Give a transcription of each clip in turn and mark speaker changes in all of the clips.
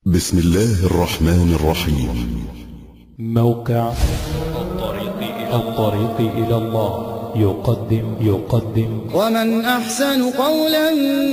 Speaker 1: بسم الله الرحمن الرحيم
Speaker 2: موقع
Speaker 3: الطريق إلى
Speaker 2: الطريق إلى الله يقدم يقدم
Speaker 4: ومن أحسن قولا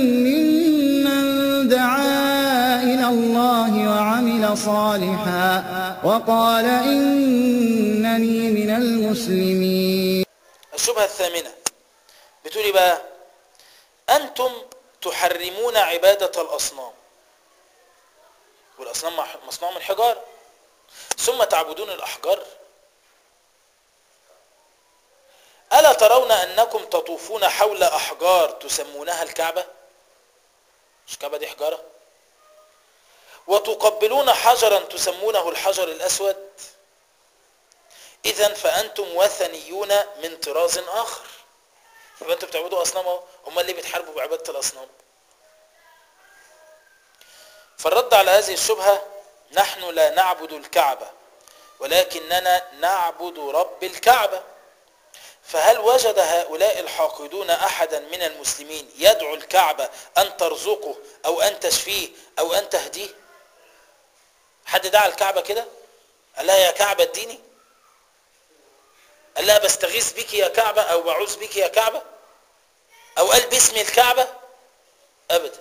Speaker 4: ممن دعا إلى الله وعمل صالحا وقال إنني من المسلمين
Speaker 5: الشبهة الثامنة بتقول إيه بقى أنتم تحرمون عبادة الأصنام والأصنام مح- مصنوعة من حجارة ثم تعبدون الأحجار ألا ترون أنكم تطوفون حول أحجار تسمونها الكعبة مش الكعبة دي حجارة وتقبلون حجرا تسمونه الحجر الأسود إذا فأنتم وثنيون من طراز آخر يبقى أنتم بتعبدوا أصنام أهو أمال ليه بتحاربوا بعبادة الأصنام فالرد على هذه الشبهة نحن لا نعبد الكعبة ولكننا نعبد رب الكعبة فهل وجد هؤلاء الحاقدون أحدا من المسلمين يدعو الكعبة أن ترزقه أو أن تشفيه أو أن تهديه حد دعا الكعبة كده قال لها يا كعبة اديني قال لها بستغيث بك يا كعبة أو بعوذ بك يا كعبة أو قال باسم الكعبة أبدا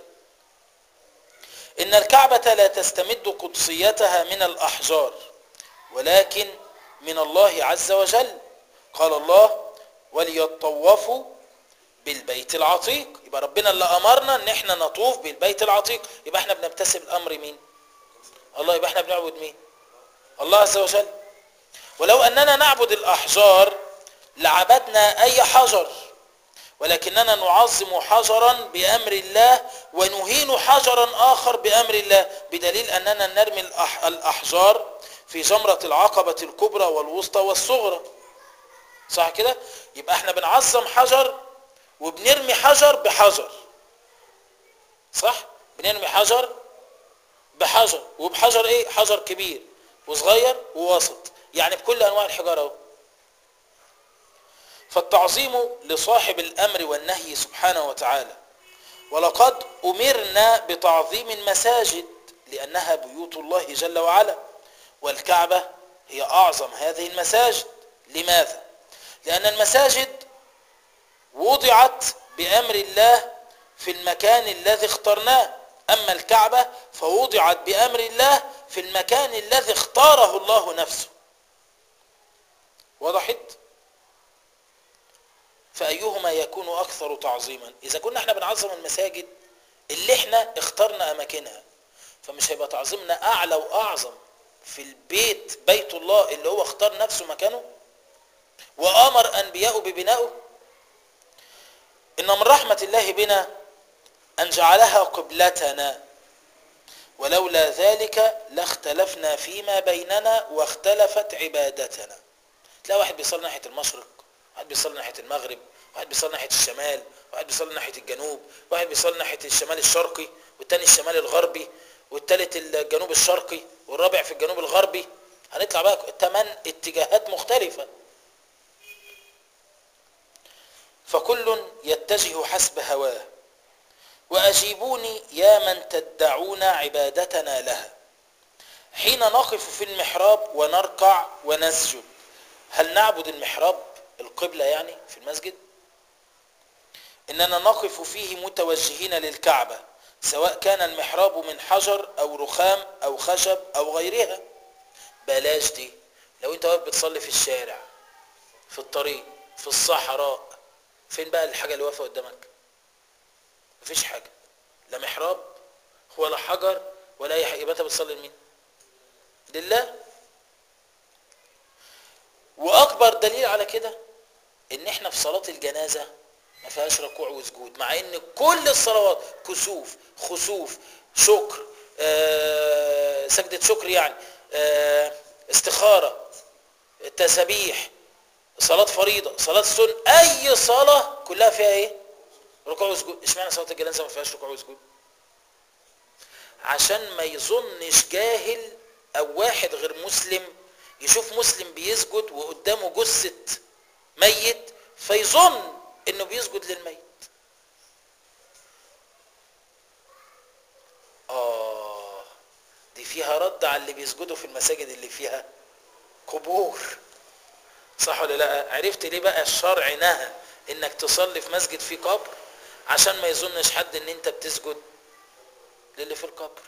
Speaker 5: إن الكعبة لا تستمد قدسيتها من الأحجار ولكن من الله عز وجل قال الله وليطوفوا بالبيت العتيق يبقى ربنا اللي أمرنا إن احنا نطوف بالبيت العتيق يبقى احنا بنمتثل الأمر مين الله يبقى احنا بنعبد مين الله عز وجل ولو أننا نعبد الأحجار لعبدنا أي حجر ولكننا نعظم حجرا بأمر الله ونهين حجرا آخر بأمر الله بدليل أننا نرمي الأح- الأحجار في جمرة العقبة الكبرى والوسطى والصغرى صح كده يبقى احنا بنعظم حجر وبنرمي حجر بحجر صح بنرمي حجر بحجر وبحجر ايه حجر كبير وصغير ووسط يعني بكل انواع الحجاره اهو فالتعظيم لصاحب الامر والنهي سبحانه وتعالى ولقد امرنا بتعظيم المساجد لانها بيوت الله جل وعلا والكعبه هي اعظم هذه المساجد لماذا لان المساجد وضعت بامر الله في المكان الذي اخترناه اما الكعبه فوضعت بامر الله في المكان الذي اختاره الله نفسه وضحت فأيهما يكون أكثر تعظيما إذا كنا احنا بنعظم المساجد اللي احنا اخترنا أماكنها فمش هيبقى تعظيمنا أعلى وأعظم في البيت بيت الله اللي هو اختار نفسه مكانه وآمر أنبياءه ببنائه إن من رحمة الله بنا أن جعلها قبلتنا ولولا ذلك لاختلفنا فيما بيننا واختلفت عبادتنا تلاقي واحد بيصلي ناحية المشرق واحد بيصلي ناحية المغرب واحد بيصلي ناحية الشمال واحد بيصلي ناحية الجنوب واحد بيصلي ناحية الشمال الشرقي والتاني الشمال الغربي والتالت الجنوب الشرقي والرابع في الجنوب الغربي هنطلع بقى ثمان اتجاهات مختلفة فكل يتجه حسب هواه وأجيبوني يا من تدعون عبادتنا لها حين نقف في المحراب ونركع ونسجد هل نعبد المحراب القبلة يعني في المسجد إننا نقف فيه متوجهين للكعبة سواء كان المحراب من حجر أو رخام أو خشب أو غيرها بلاش دي لو انت واقف بتصلي في الشارع في الطريق في الصحراء فين بقى الحاجة اللي واقفة قدامك مفيش حاجة لا محراب ولا حجر ولا أي حاجة يبقى أنت بتصلي لمين؟ لله واكبر دليل على كده ان احنا في صلاة الجنازة ما فيهاش ركوع وسجود مع ان كل الصلوات كسوف خسوف شكر آه، سجدة شكر يعني آه، استخارة تسبيح صلاة فريضة صلاة سن اي صلاة كلها فيها ايه ركوع وسجود اشمعنى صلاة الجنازة ما فيهاش ركوع وسجود عشان ما يظنش جاهل او واحد غير مسلم يشوف مسلم بيسجد وقدامه جثة ميت فيظن انه بيسجد للميت اه دي فيها رد على اللي بيسجدوا في المساجد اللي فيها قبور صح ولا لا عرفت ليه بقى الشرع نهى انك تصلي في مسجد فيه قبر عشان ما يظنش حد ان انت بتسجد للي في القبر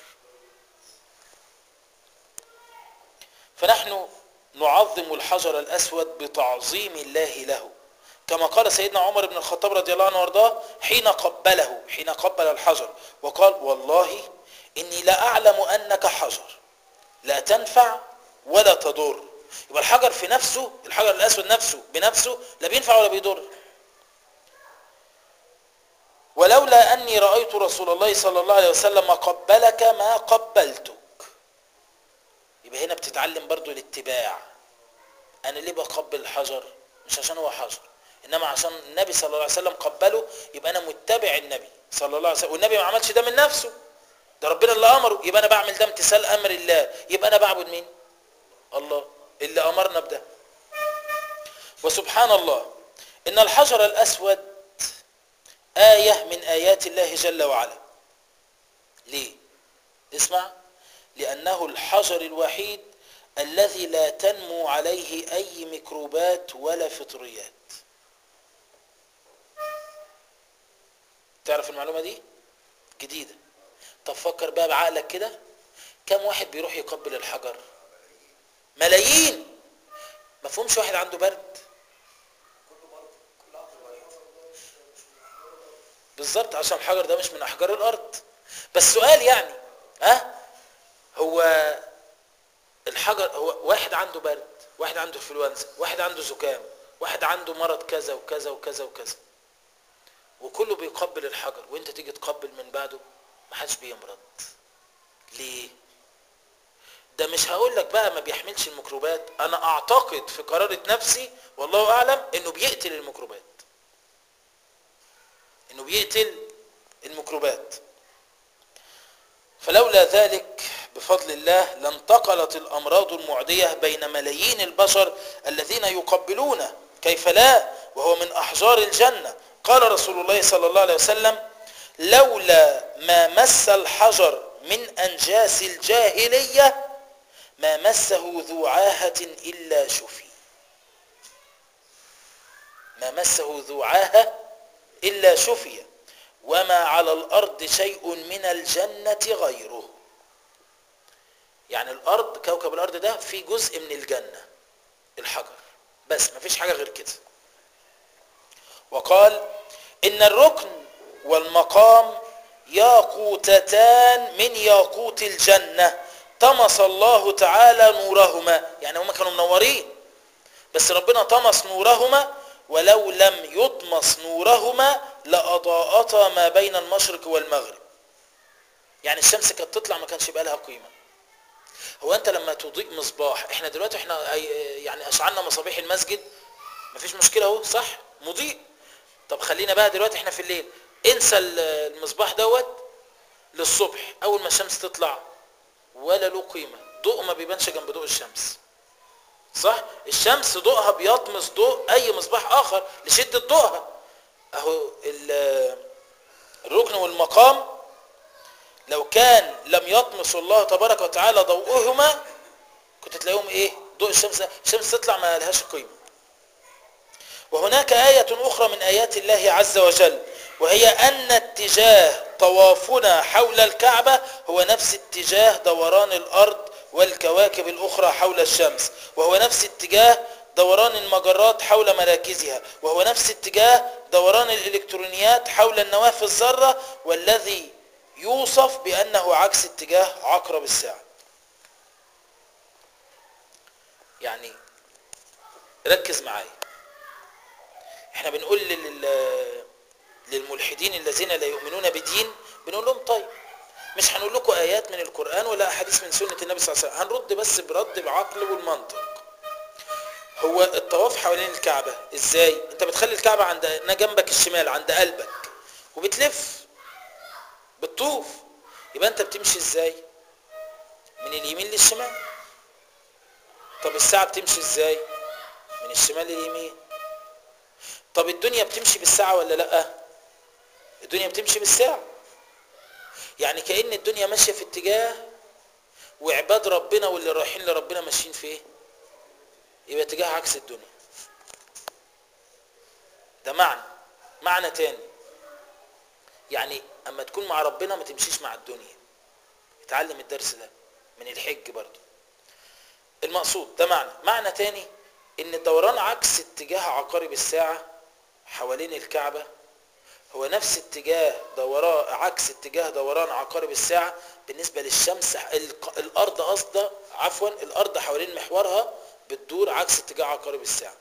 Speaker 5: فنحن نعظم الحجر الأسود بتعظيم الله له كما قال سيدنا عمر بن الخطاب رضي الله عنه وارضاه حين قبله حين قبل الحجر وقال والله إني لا أعلم أنك حجر لا تنفع ولا تضر يبقى الحجر في نفسه الحجر الأسود نفسه بنفسه لا بينفع ولا بيضر ولولا أني رأيت رسول الله صلى الله عليه وسلم قبلك ما قبلتك يبقى هنا بتتعلم برضو الاتباع أنا ليه بقبل الحجر مش عشان هو حجر إنما عشان النبي صلى الله عليه وسلم قبله يبقى أنا متبع النبي صلى الله عليه وسلم والنبي ما عملش ده من نفسه ده ربنا اللي أمره يبقى أنا بعمل ده امتثال أمر الله يبقى أنا بعبد مين الله اللي أمرنا بده وسبحان الله إن الحجر الأسود آية من آيات الله جل وعلا ليه اسمع لأنه الحجر الوحيد الذي لا تنمو عليه أي ميكروبات ولا فطريات تعرف المعلومة دي جديدة طب فكر بقى بعقلك كده كم واحد بيروح يقبل الحجر ملايين ما فهمش واحد عنده برد بالظبط عشان الحجر ده مش من احجار الارض بس سؤال يعني ها هو الحجر هو واحد عنده برد واحد عنده انفلونزا واحد عنده زكام واحد عنده مرض كذا وكذا وكذا وكذا وكله بيقبل الحجر وانت تيجي تقبل من بعده ما حدش بيمرض ليه ده مش هقول لك بقى ما بيحملش الميكروبات انا اعتقد في قرارة نفسي والله اعلم انه بيقتل الميكروبات انه بيقتل الميكروبات فلولا ذلك بفضل الله لانتقلت الامراض المعديه بين ملايين البشر الذين يقبلونه كيف لا وهو من احجار الجنه قال رسول الله صلى الله عليه وسلم لولا ما مس الحجر من انجاس الجاهليه ما مسه ذو عاهه الا شفي ما مسه ذو عاهه إلا شفي وما على الأرض شيء من الجنة غيره يعني الأرض كوكب الأرض ده في جزء من الجنة الحجر بس ما فيش حاجة غير كده وقال إن الركن والمقام ياقوتتان من ياقوت الجنة طمس الله تعالى نورهما يعني هما كانوا منورين بس ربنا طمس نورهما ولو لم يطمس نورهما لأضاءتا ما بين المشرق والمغرب يعني الشمس كانت تطلع ما كانش يبقى لها قيمة هو انت لما تضيء مصباح احنا دلوقتي احنا يعني اشعلنا مصابيح المسجد مفيش مشكلة اهو صح مضيء طب خلينا بقى دلوقتي احنا في الليل انسى المصباح دوت للصبح اول ما الشمس تطلع ولا له قيمة ضوء ما بيبانش جنب ضوء الشمس صح الشمس ضوءها بيطمس ضوء اي مصباح اخر لشدة ضوءها اهو الركن والمقام لو كان لم يطمس الله تبارك وتعالى ضوءهما كنت تلاقيهم ايه ضوء الشمس الشمس تطلع ما لهاش قيمة وهناك آية أخرى من آيات الله عز وجل وهي أن اتجاه طوافنا حول الكعبة هو نفس اتجاه دوران الأرض والكواكب الأخرى حول الشمس وهو نفس اتجاه دوران المجرات حول مراكزها وهو نفس اتجاه دوران الإلكترونيات حول النواة في الذرة والذي يوصف بأنه عكس اتجاه عقرب الساعة يعني ركز معايا احنا بنقول لل... للملحدين الذين لا يؤمنون بدين بنقول لهم طيب مش هنقول لكم ايات من القران ولا احاديث من سنه النبي صلى الله عليه وسلم هنرد بس برد بعقل والمنطق هو الطواف حوالين الكعبه ازاي انت بتخلي الكعبه عند جنبك الشمال عند قلبك وبتلف بتطوف يبقى انت بتمشي ازاي من اليمين للشمال طب الساعه بتمشي ازاي من الشمال لليمين طب الدنيا بتمشي بالساعه ولا لا الدنيا بتمشي بالساعه يعني كأن الدنيا ماشية في اتجاه وعباد ربنا واللي رايحين لربنا ماشيين في ايه يبقى اتجاه عكس الدنيا ده معنى معنى تاني يعني اما تكون مع ربنا ما تمشيش مع الدنيا اتعلم الدرس ده من الحج برضو المقصود ده معنى معنى تاني ان الدوران عكس اتجاه عقارب الساعة حوالين الكعبة هو نفس اتجاه دوران عكس اتجاه دوران عقارب الساعة بالنسبة للشمس الق- الارض قصده عفوا الارض حوالين محورها بتدور عكس اتجاه عقارب الساعة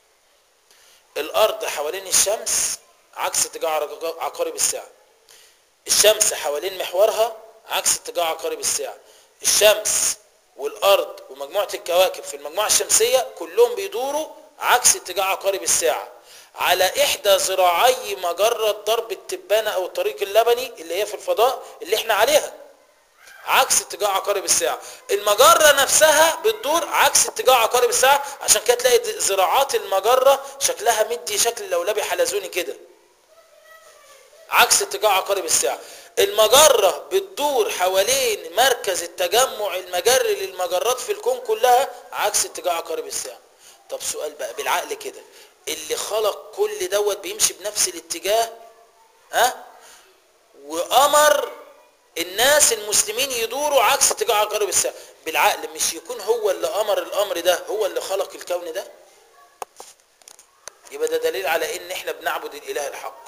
Speaker 5: الارض حوالين الشمس عكس اتجاه عرق- عقارب الساعة الشمس حوالين محورها عكس اتجاه عقارب الساعة الشمس والارض ومجموعة الكواكب في المجموعة الشمسية كلهم بيدوروا عكس اتجاه عقارب الساعة على احدى ذراعي مجرة ضرب التبانة او الطريق اللبني اللي هي في الفضاء اللي احنا عليها عكس اتجاه عقارب الساعة المجرة نفسها بتدور عكس اتجاه عقارب الساعة عشان كده تلاقي ذراعات المجرة شكلها مدي شكل لولبي حلزوني كده عكس اتجاه عقارب الساعة المجرة بتدور حوالين مركز التجمع المجري للمجرات في الكون كلها عكس اتجاه عقارب الساعة طب سؤال بقى بالعقل كده اللي خلق كل دوت بيمشي بنفس الاتجاه ها وامر الناس المسلمين يدوروا عكس اتجاه عقارب الساعة بالعقل مش يكون هو اللي امر الامر ده هو اللي خلق الكون ده يبقى ده دليل على ان احنا بنعبد الاله الحق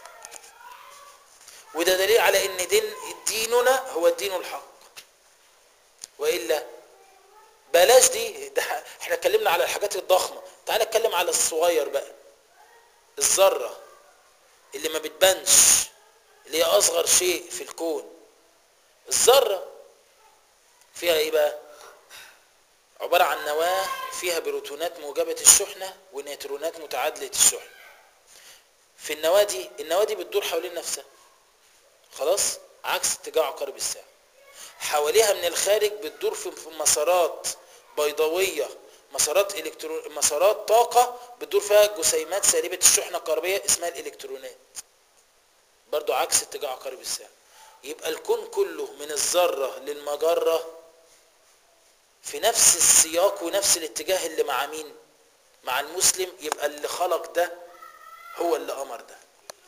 Speaker 5: وده دليل على ان دين ديننا هو الدين الحق والا بلاش دي ده احنا اتكلمنا على الحاجات الضخمه تعال اتكلم على الصغير بقى الذره اللي ما بتبانش اللي هي اصغر شيء في الكون الذره فيها ايه بقى عباره عن نواه فيها بروتونات موجبه الشحنه ونيوترونات متعادله الشحنه في النواه دي النواه دي بتدور حوالين نفسها خلاص عكس اتجاه عقارب الساعة حواليها من الخارج بتدور في في مسارات بيضاوية مسارات إلكترو... مسارات طاقة بتدور فيها جسيمات سالبة الشحنة الكهربية اسمها الإلكترونات برضو عكس اتجاه عقارب الساعة يبقى الكون كله من الذرة للمجرة في نفس السياق ونفس الاتجاه اللي مع مين مع المسلم يبقى اللي خلق ده هو اللي أمر ده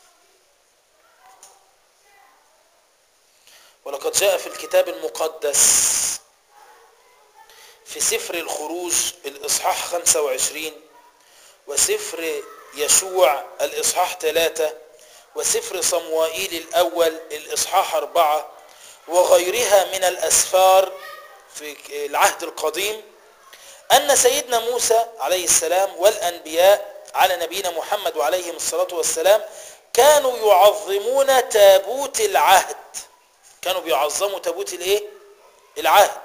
Speaker 5: ولقد جاء في الكتاب المقدس في سفر الخروج الإصحاح 25 وسفر يشوع الإصحاح 3 وسفر صموائيل الأول الإصحاح 4 وغيرها من الأسفار في العهد القديم أن سيدنا موسى عليه السلام والأنبياء على نبينا محمد وعليهم الصلاة والسلام كانوا يعظمون تابوت العهد كانوا بيعظموا تابوت الايه العهد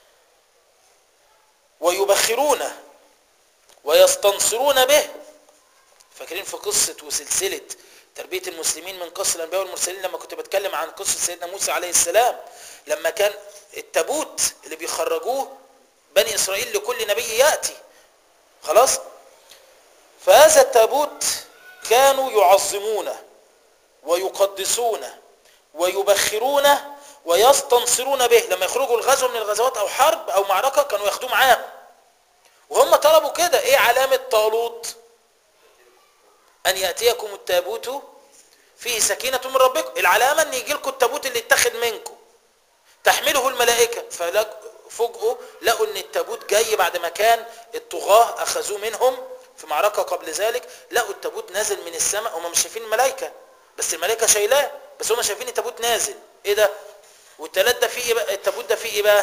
Speaker 5: ويبخرونه ويستنصرون به فاكرين في قصة وسلسلة تربية المسلمين من قصة الأنبياء والمرسلين لما كنت بتكلم عن قصة سيدنا موسى عليه السلام لما كان التابوت اللي بيخرجوه بني إسرائيل لكل نبي يأتي خلاص فهذا التابوت كانوا يعظمونه ويقدسونه ويبخرونه ويستنصرون به لما يخرجوا الغزو من الغزوات او حرب او معركة كانوا ياخدوه معاهم وهم طلبوا كده ايه علامة طالوت ان يأتيكم التابوت فيه سكينة من ربكم العلامة ان يجي لكم التابوت اللي اتخذ منكم تحمله الملائكة ففوجئوا لقوا ان التابوت جاي بعد ما كان الطغاة اخذوه منهم في معركة قبل ذلك لقوا التابوت نازل من السماء هم مش شايفين الملائكة بس الملائكة شايلاه بس هم شايفين التابوت نازل ايه ده والتلات ده فيه ايه بقى التابوت ده فيه ايه بقى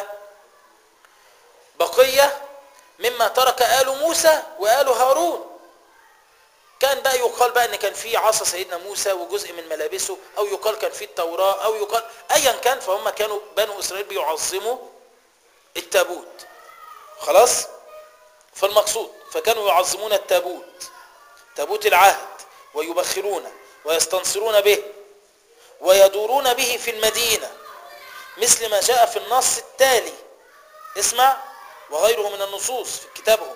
Speaker 5: بقية مما ترك آل موسى وآل هارون كان بقى يقال بقى ان كان في عصا سيدنا موسى وجزء من ملابسه او يقال كان في التوراة او يقال ايا كان فهم كانوا بنو اسرائيل بيعظموا التابوت خلاص فالمقصود فكانوا يعظمون التابوت تابوت العهد ويبخرونه ويستنصرون به ويدورون به في المدينة مثل ما جاء في النص التالي اسمع وغيره من النصوص في كتابهم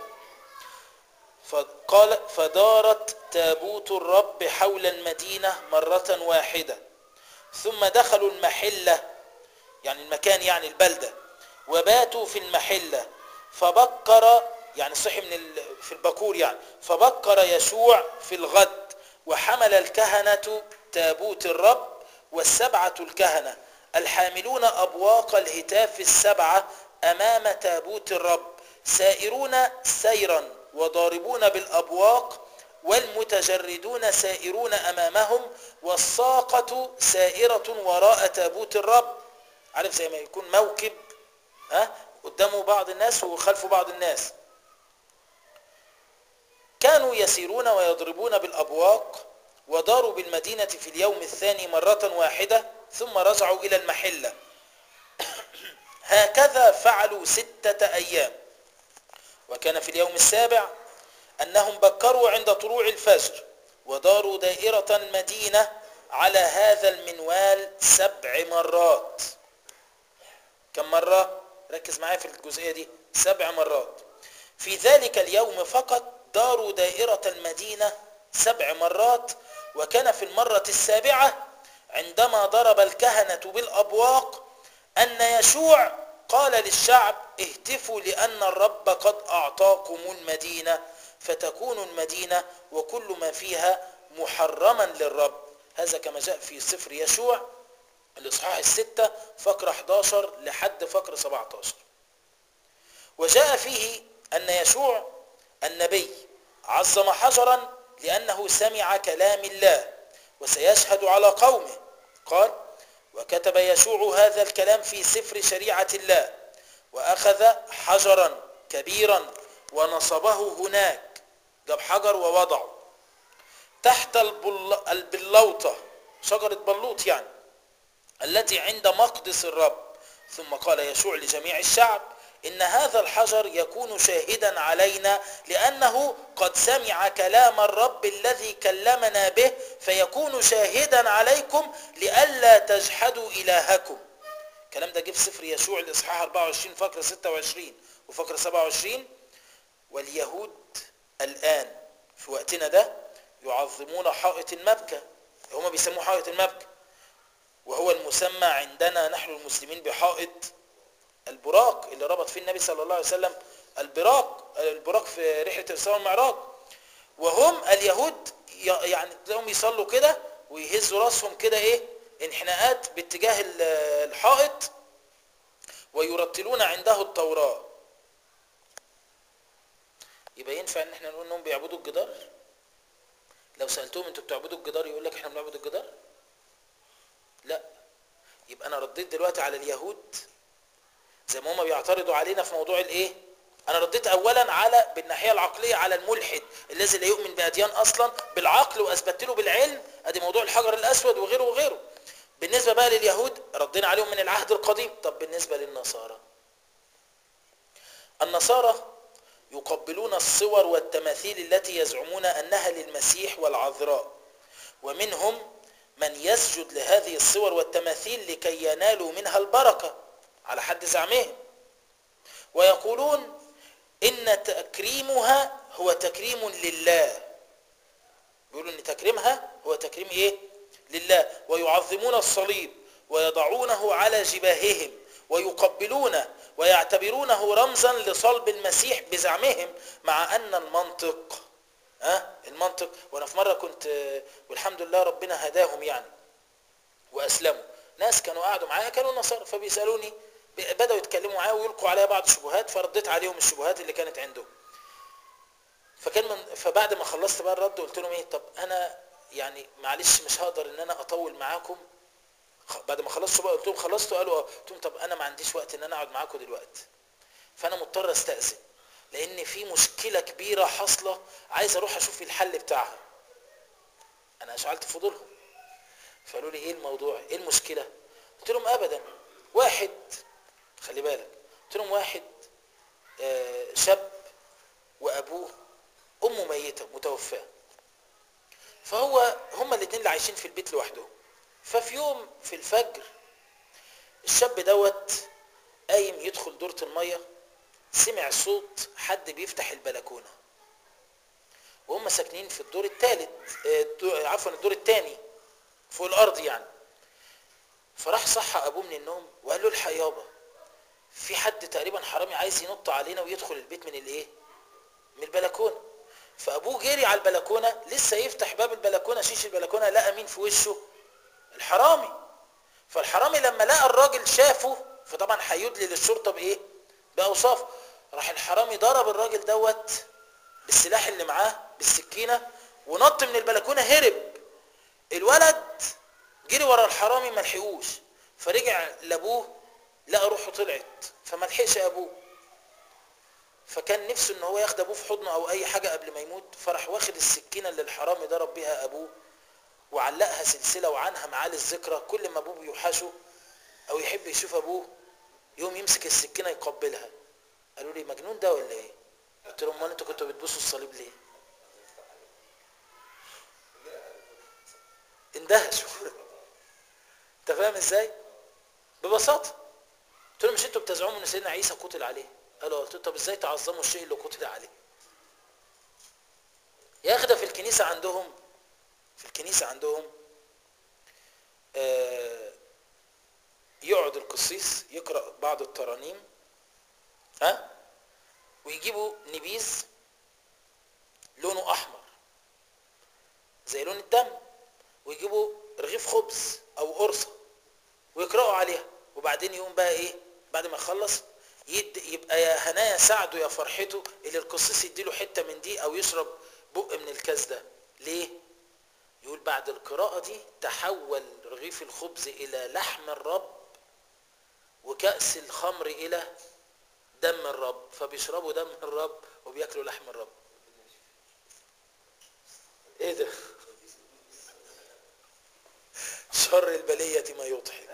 Speaker 5: فقال فدارت تابوت الرب حول المدينة مرة واحدة ثم دخلوا المحلة يعني المكان يعني البلدة وباتوا في المحلة فبكر يعني صحي من ال... في البكور يعني فبكر يشوع في الغد وحمل الكهنة تابوت الرب والسبعة الكهنة الحاملون أبواق الهتاف السبعة أمام تابوت الرب سائرون سيرا وضاربون بالأبواق والمتجردون سائرون أمامهم والساقة سائرة وراء تابوت الرب عارف زي ما يكون موكب ها قدامه بعض الناس وخلفه بعض الناس كانوا يسيرون ويضربون بالأبواق وداروا بالمدينة في اليوم الثاني مرة واحدة ثم رجعوا إلى المحلة هكذا فعلوا ستة أيام وكان في اليوم السابع أنهم بكروا عند طلوع الفجر وداروا دائرة المدينة على هذا المنوال سبع مرات كم مرة؟ ركز معايا في الجزئية دي سبع مرات في ذلك اليوم فقط داروا دائرة المدينة سبع مرات وكان في المرة السابعة عندما ضرب الكهنة بالأبواق أن يشوع قال للشعب اهتفوا لأن الرب قد أعطاكم المدينة فتكون المدينة وكل ما فيها محرما للرب هذا كما جاء في سفر يشوع الإصحاح الستة فقرة 11 لحد فقرة 17 وجاء فيه أن يشوع النبي عظم حجرا لأنه سمع كلام الله وسيشهد على قومه قال وكتب يشوع هذا الكلام في سفر شريعة الله وأخذ حجرا كبيرا ونصبه هناك جاب حجر ووضعه تحت البل... البلوطة شجرة بلوط يعني التي عند مقدس الرب ثم قال يشوع لجميع الشعب إن هذا الحجر يكون شاهدا علينا لأنه قد سمع كلام الرب الذي كلمنا به فيكون شاهدا عليكم لئلا تجحدوا إلهكم الكلام ده جه في سفر يشوع الإصحاح 24 فقرة 26 وفقرة 27 واليهود الآن في وقتنا ده يعظمون حائط المبكى هما بيسموه حائط المبكى وهو المسمى عندنا نحن المسلمين بحائط البراق اللي ربط فيه النبي صلى الله عليه وسلم البراق البراق في رحلة الإسراء والمعراج وهم اليهود يعني تلاقيهم يصلوا كده ويهزوا راسهم كده ايه انحناءات باتجاه الحائط ويرتلون عنده التوراة يبقى ينفع ان احنا نقول انهم بيعبدوا الجدار لو سألتهم انتوا بتعبدوا الجدار يقول لك احنا بنعبد الجدار لا يبقى انا رديت دلوقتي على اليهود زي ما هم بيعترضوا علينا في موضوع الايه انا رديت اولا على بالناحيه العقليه على الملحد الذي لا يؤمن باديان اصلا بالعقل واثبت له بالعلم ادي موضوع الحجر الاسود وغيره وغيره بالنسبه بقى لليهود ردينا عليهم من العهد القديم طب بالنسبه للنصارى النصارى يقبلون الصور والتماثيل التي يزعمون انها للمسيح والعذراء ومنهم من يسجد لهذه الصور والتماثيل لكي ينالوا منها البركه على حد زعمهم ويقولون ان تكريمها هو تكريم لله بيقولوا ان تكريمها هو تكريم ايه لله ويعظمون الصليب ويضعونه على جباههم ويقبلونه ويعتبرونه رمزا لصلب المسيح بزعمهم مع ان المنطق ها أه؟ المنطق وانا في مره كنت والحمد لله ربنا هداهم يعني واسلموا ناس كانوا قاعدوا معايا كانوا نصارى فبيسالوني بدأوا يتكلموا معايا ويلقوا عليها بعض الشبهات فرديت عليهم الشبهات اللي كانت عندهم فكان من فبعد ما خلصت بقى الرد قلت لهم ايه طب انا يعني معلش مش هقدر ان انا اطول معاكم بعد ما خلصتوا بقى قلت لهم خلصتوا قالوا اه قلت لهم طب انا ما عنديش وقت ان انا اقعد معاكم دلوقتي فانا مضطر استاذن لان في مشكله كبيره حاصله عايز اروح اشوف الحل بتاعها انا اشعلت فضولهم فقالوا لي ايه الموضوع ايه المشكله قلت لهم ابدا واحد خلي بالك قلت لهم واحد آه شاب وابوه امه ميته متوفاه فهو هما الاثنين اللي عايشين في البيت لوحدهم ففي يوم في الفجر الشاب دوت قايم يدخل دورة المية سمع صوت حد بيفتح البلكونة وهم ساكنين في الدور الثالث آه عفوا الدور الثاني فوق الارض يعني فراح صحى ابوه من النوم وقال له الحق يابا في حد تقريبا حرامي عايز ينط علينا ويدخل البيت من الايه من البلكونه فابوه جري على البلكونه لسه يفتح باب البلكونه شيش البلكونه لقى مين في وشه الحرامي فالحرامي لما لقى الراجل شافه فطبعا هيدلي للشرطه بايه باوصاف راح الحرامي ضرب الراجل دوت بالسلاح اللي معاه بالسكينه ونط من البلكونه هرب الولد جري ورا الحرامي ما لحقوش فرجع لابوه لقى روحه طلعت فما لحقش ابوه فكان نفسه ان هو ياخد ابوه في حضنه او اي حاجه قبل ما يموت فراح واخد السكينه اللي الحرامي ضرب بيها ابوه وعلقها سلسله وعنها معاه الذكرى كل ما ابوه بيوحشه او يحب يشوف ابوه يوم يمسك السكينه يقبلها قالوا لي مجنون ده ولا ايه قلت لهم امال انتوا كنتوا بتبوسوا الصليب ليه اندهشوا انت فاهم ازاي ببساطه قلت لهم مش انتوا بتزعموا ان سيدنا عيسى قتل عليه قالوا قلت له طب ازاي تعظموا الشيء اللي قتل عليه يا اخي ده في الكنيسه عندهم في الكنيسه عندهم آه يقعد القسيس يقرا بعض الترانيم ها ويجيبوا نبيذ لونه احمر زي لون الدم ويجيبوا رغيف خبز او قرصه ويقرأوا عليها وبعدين يقوم بقى ايه بعد ما يخلص يد يبقى يا هنايا سعده يا فرحته اللي القسيس يديله حته من دي او يشرب بق من الكاس ده ليه يقول بعد القراءة دي تحول رغيف الخبز إلى لحم الرب وكأس الخمر إلى دم الرب فبيشربوا دم الرب وبياكلوا لحم الرب ايه ده شر البلية ما يضحك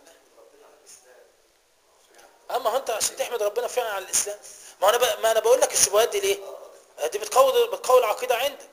Speaker 5: اما هو انت عشان تحمد ربنا فعلا على الاسلام ما انا ب... ما انا بقول لك الشبهات دي ليه دي بتقوي بتقوي العقيده عندك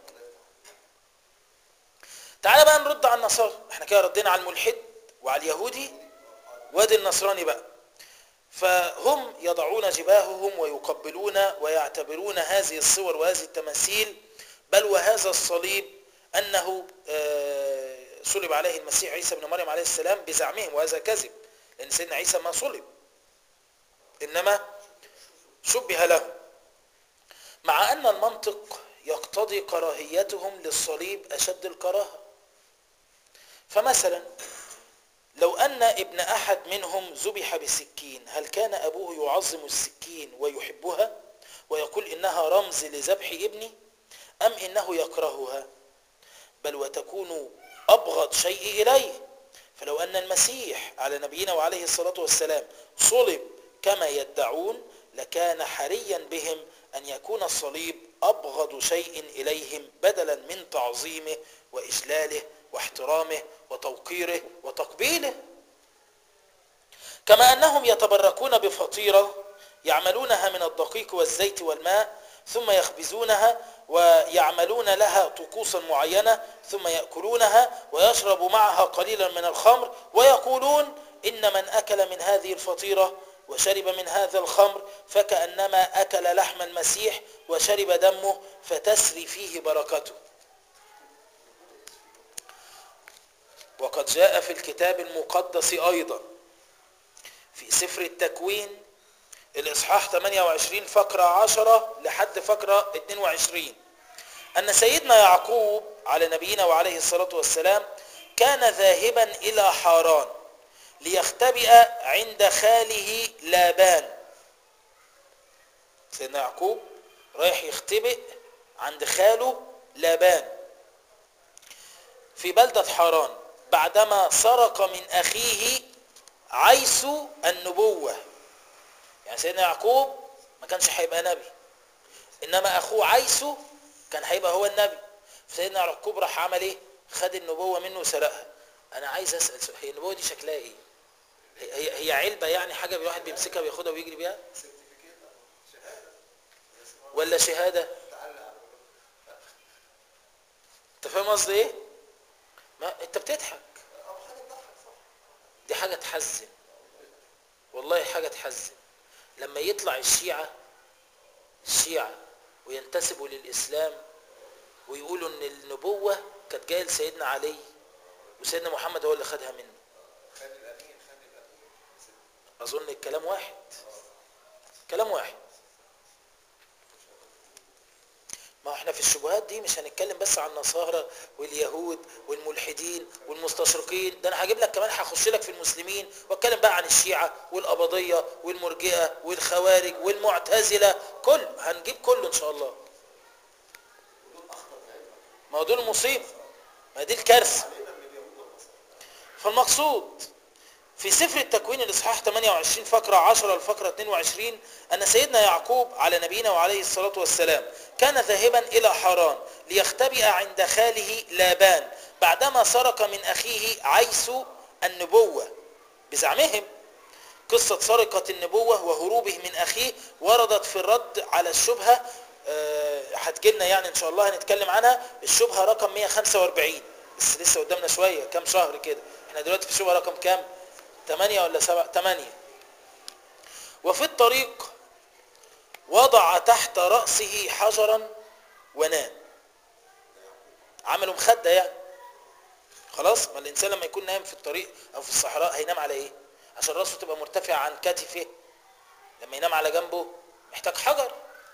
Speaker 5: تعالى بقى نرد على النصارى احنا كده ردينا على الملحد وعلى اليهودي وادي النصراني بقى فهم يضعون جباههم ويقبلون ويعتبرون هذه الصور وهذه التماثيل بل وهذا الصليب انه صلب عليه المسيح عيسى بن مريم عليه السلام بزعمهم وهذا كذب لان سيدنا عيسى ما صلب انما شبه له مع ان المنطق يقتضي كراهيتهم للصليب اشد الكراهه فمثلا لو ان ابن احد منهم ذبح بسكين هل كان ابوه يعظم السكين ويحبها ويقول انها رمز لذبح ابني ام انه يكرهها بل وتكون ابغض شيء اليه فلو ان المسيح على نبينا وعليه الصلاه والسلام صلب كما يدعون لكان حريا بهم ان يكون الصليب ابغض شيء اليهم بدلا من تعظيمه واجلاله واحترامه وتوقيره وتقبيله كما انهم يتبركون بفطيره يعملونها من الدقيق والزيت والماء ثم يخبزونها ويعملون لها طقوسا معينه ثم ياكلونها ويشرب معها قليلا من الخمر ويقولون ان من اكل من هذه الفطيره وشرب من هذا الخمر فكانما اكل لحم المسيح وشرب دمه فتسري فيه بركته وقد جاء في الكتاب المقدس ايضا في سفر التكوين الاصحاح 28 فقره 10 لحد فقره 22 ان سيدنا يعقوب على نبينا وعليه الصلاه والسلام كان ذاهبا الى حاران ليختبئ عند خاله لابان سيدنا يعقوب رايح يختبئ عند خاله لابان في بلدة حاران بعدما سرق من أخيه عيس النبوة يعني سيدنا يعقوب ما كانش هيبقى نبي إنما أخوه عيسو كان هيبقى هو النبي فسيدنا يعقوب راح عمل إيه خد النبوة منه وسرقها أنا عايز أسأل سؤال هي النبوة دي شكلها إيه هي هي علبة يعني حاجة الواحد بيمسكها وياخدها ويجري بيها ولا شهادة انت فاهم قصدي ايه ما انت بتضحك دي حاجة تحزن والله حاجة تحزن لما يطلع الشيعة الشيعة وينتسبوا للإسلام ويقولوا ان النبوة كانت جاية لسيدنا علي وسيدنا محمد هو اللي خدها منه اظن الكلام واحد كلام واحد ما احنا في الشبهات دي مش هنتكلم بس عن النصارى واليهود والملحدين والمستشرقين ده انا هجيب لك كمان هخش لك في المسلمين واتكلم بقى عن الشيعة والقبضية والمرجئة والخوارج والمعتزلة كل هنجيب كله ان شاء الله ما هو دول المصيبة ما دي الكارثة فالمقصود في سفر التكوين الاصحاح 28 فقرة 10 الفقرة 22 أن سيدنا يعقوب على نبينا وعليه الصلاة والسلام كان ذاهبا إلى حران ليختبئ عند خاله لابان بعدما سرق من أخيه عيس النبوة بزعمهم قصة سرقة النبوة وهروبه من أخيه وردت في الرد على الشبهة آه، هتجيلنا يعني إن شاء الله هنتكلم عنها الشبهة رقم 145 بس لسه قدامنا شوية كام شهر كده احنا دلوقتي في الشبهة رقم كام 8 ولا 7 8 وفي الطريق وضع تحت رأسه حجرا ونام عملوا مخدة يعني خلاص ما الإنسان لما يكون نايم في الطريق أو في الصحراء هينام على إيه عشان رأسه تبقى مرتفعة عن كتفه لما ينام على جنبه محتاج حجر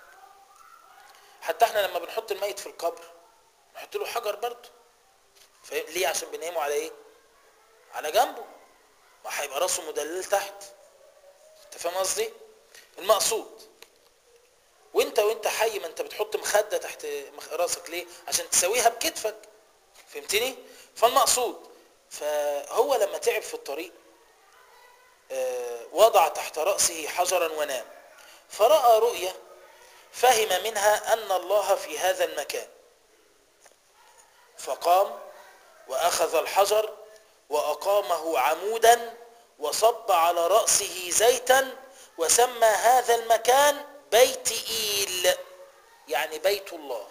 Speaker 5: حتى احنا لما بنحط الميت في القبر نحط له حجر برضه فاهم ليه عشان بننامه على ايه على جنبه ما هيبقى راسه مدلل تحت انت فاهم قصدي المقصود وانت وانت حي ما انت بتحط مخده تحت مخ- راسك ليه عشان تسويها بكتفك فهمتني فالمقصود فهو لما تعب في الطريق آه، وضع تحت رأسه حجرا ونام فرأى رؤيا فهم منها أن الله في هذا المكان فقام وأخذ الحجر وأقامه عمودا وصب على رأسه زيتا وسمى هذا المكان بيت إيل يعني بيت الله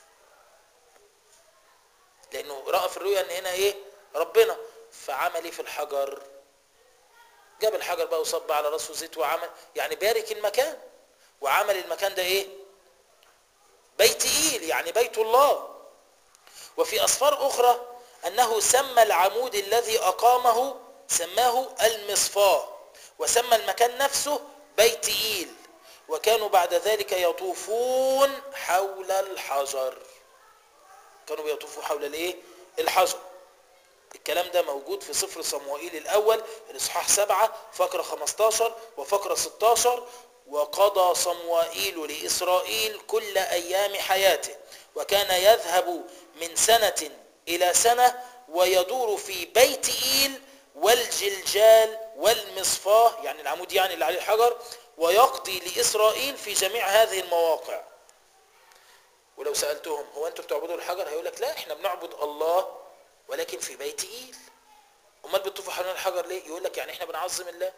Speaker 5: لأنه رأى في الرؤيا أن هنا إيه ربنا فعمل إيه في الحجر جاب الحجر بقى وصب على رأسه زيت وعمل يعني بارك المكان وعمل المكان ده إيه بيت إيل يعني بيت الله وفي أصفار أخرى أنه سمى العمود الذي أقامه سماه المصفاة وسمى المكان نفسه بيت إيل وكانوا بعد ذلك يطوفون حول الحجر كانوا بيطوفوا حول الايه الحجر الكلام ده موجود في سفر صموئيل الأول الإصحاح 7 فقرة 15 وفقرة 16 وقضى صموئيل لإسرائيل كل أيام حياته وكان يذهب من سنة إلى سنة ويدور في بيت إيل والجلجال والمصفاه يعني العمود يعني اللي عليه الحجر ويقضي لإسرائيل في جميع هذه المواقع ولو سألتهم هو أنتم بتعبدوا الحجر هيقول لك لا احنا بنعبد الله ولكن في بيت إيل امال بتطوفوا حوالين الحجر ليه يقول لك يعني احنا بنعظم الله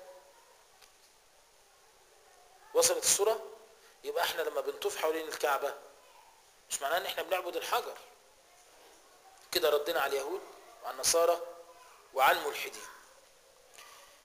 Speaker 5: وصلت الصورة يبقى احنا لما بنطوف حوالين الكعبة مش معناه ان احنا بنعبد الحجر كده ردنا على اليهود وعلى النصارى وعلى الملحدين